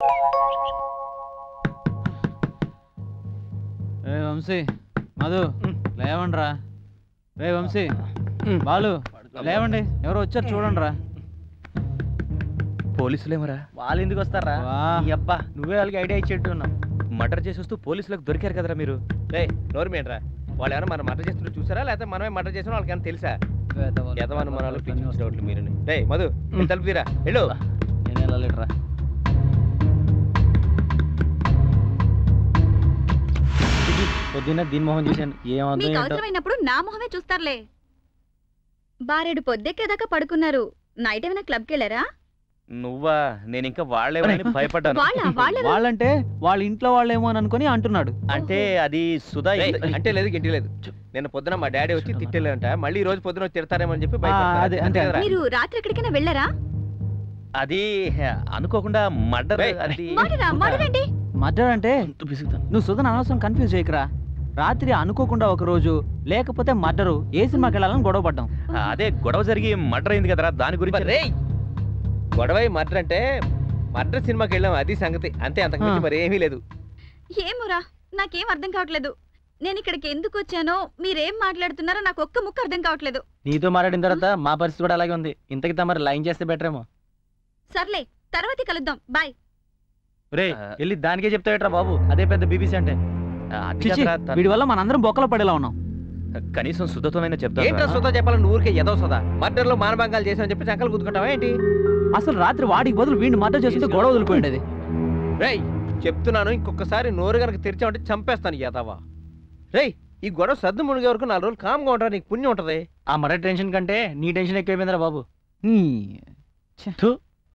రే వంశీ మధు లేవండ్రా రే వంశీ బాలు లేవండి ఎవరో వచ్చారు చూడండి రా పోలీసులేమరా వాళ్ళు ఎందుకు వస్తారా వా. ఈ అబ్బా నువ్వే వాళ్ళకి ఐడియా ఇచ్చేట్టు ఉన్నావు మర్డర్ చేసి వస్తూ పోలీసులకు దొరికారు కదరా మీరు రే నోరు మేంట్రా వాళ్ళు ఎవరైనా మనం మర్డర్ చేస్తుంటే చూసారా లేకపోతే మనమే మర్డర్ చేసిన వాళ్ళకి ఏమైనా తెలుసా ఎదవని మనలో పిచ్చి మీరు రే మధు వెళ్ళి తలుపు తీరా వెళ్ళు నేను వెళ్ళలేట్రా పొద్దున్న దీని మొహం చూశాను ఏమవుతుందో మీకు ఏంటో అవసరమైనప్పుడు నా మొహమే చూస్తారులే బారెడు పొద్దెక్కేదాకా పడుకున్నారు నైట్ ఏమైనా క్లబ్కి వెళ్ళారా నువ్వా నేను ఇంకా వాళ్ళేమని భయపడ్డాను వాళ్ళ వాళ్ళ వాళ్ళంటే వాళ్ళ ఇంట్లో వాళ్ళేమో అని అనుకుని అంటున్నాడు అంటే అది సుధా రేయ్, ఇంత- అంటే లేదు గింటి లేదు నిన్న పొద్దున మా డాడీ వచ్చి తిట్టలేదంట మళ్ళీ ఈ రోజు పొద్దున వచ్చి తిడతారేమో అని చెప్పి ఆ, భయపడతారు. అదే, అంతే, కదరా? మీరు రాత్రి ఎక్కడికైనా వెళ్ళారా అది అనుకోకుండా మర్డర్ రేయ్, అది మాటరా మాటరండి మర్డర్ అంటే అంత పిసుకుతాను నువ్వు సుధన్ అనవసరం కన్ఫ్యూజ్ చేయకురా రాత్రి అనుకోకుండా ఒక రోజు లేకపోతే మర్డరు ఏ సినిమాకి వెళ్ళాలని గొడవ పడ్డాం అదే గొడవ జరిగి మర్డర్ అయింది కదరా దాని గురించి రేయ్ గొడవ మర్డర్ అంటే మర్డర్ సినిమాకి వెళ్ళాం అది సంగతి అంతే అంతకు మించి ఆ. మరి ఏమీ లేదు ఏమోరా నాకేం అర్థం కావట్లేదు నేను ఇక్కడికి ఎందుకు వచ్చానో మీరేం మాట్లాడుతున్నారో నాకు ఒక్క ముక్క అర్థం కావట్లేదు నీతో మాట్లాడిన తర్వాత మా పరిస్థితి కూడా అలాగే ఉంది ఇంతకి తమరు లైన్ చేస్తే బెటర్ ఏమో సర్లే తర్వాత కలుద్దాం బాయ్ రే ఆ. వెళ్ళి దానికే చెప్తావేట్రా బాబు అదే పెద్ద బీబీసీ అంటే అది చిచి కదరా, తను- వీడి వల్ల మనందరం బొక్కలో పడేలా ఉన్నాం కనీసం శుద్ధతోనైనా ఏంటో చెప్తా సుధా చెప్పాలని ఊరికే ఏదో సుధా మర్డర్ లో మానభంగాలు చేసామని చెప్పి చంకలు గుద్దుకుంటావా ఏంటి అసలు రాత్రి వాడికి బదులు వీడిని మర్డర్ చేస్తుంటే గొడవ వదిలిపోయింది రేయ్ చెప్తున్నాను ఇంకొకసారి నోరు గనక తెరిచామంటే చంపేస్తాను యాదవా రేయ్ ఈ గొడవ సర్దు మునిగే వరకు నాలుగు రోజులు కామ్గా ఉంటా నీకు పుణ్యం ఉంటది ఆ మర టెన్షన్ కంటే నీ టెన్షన్ ఎక్కువైపోయిందిరా బాబు నీ. థు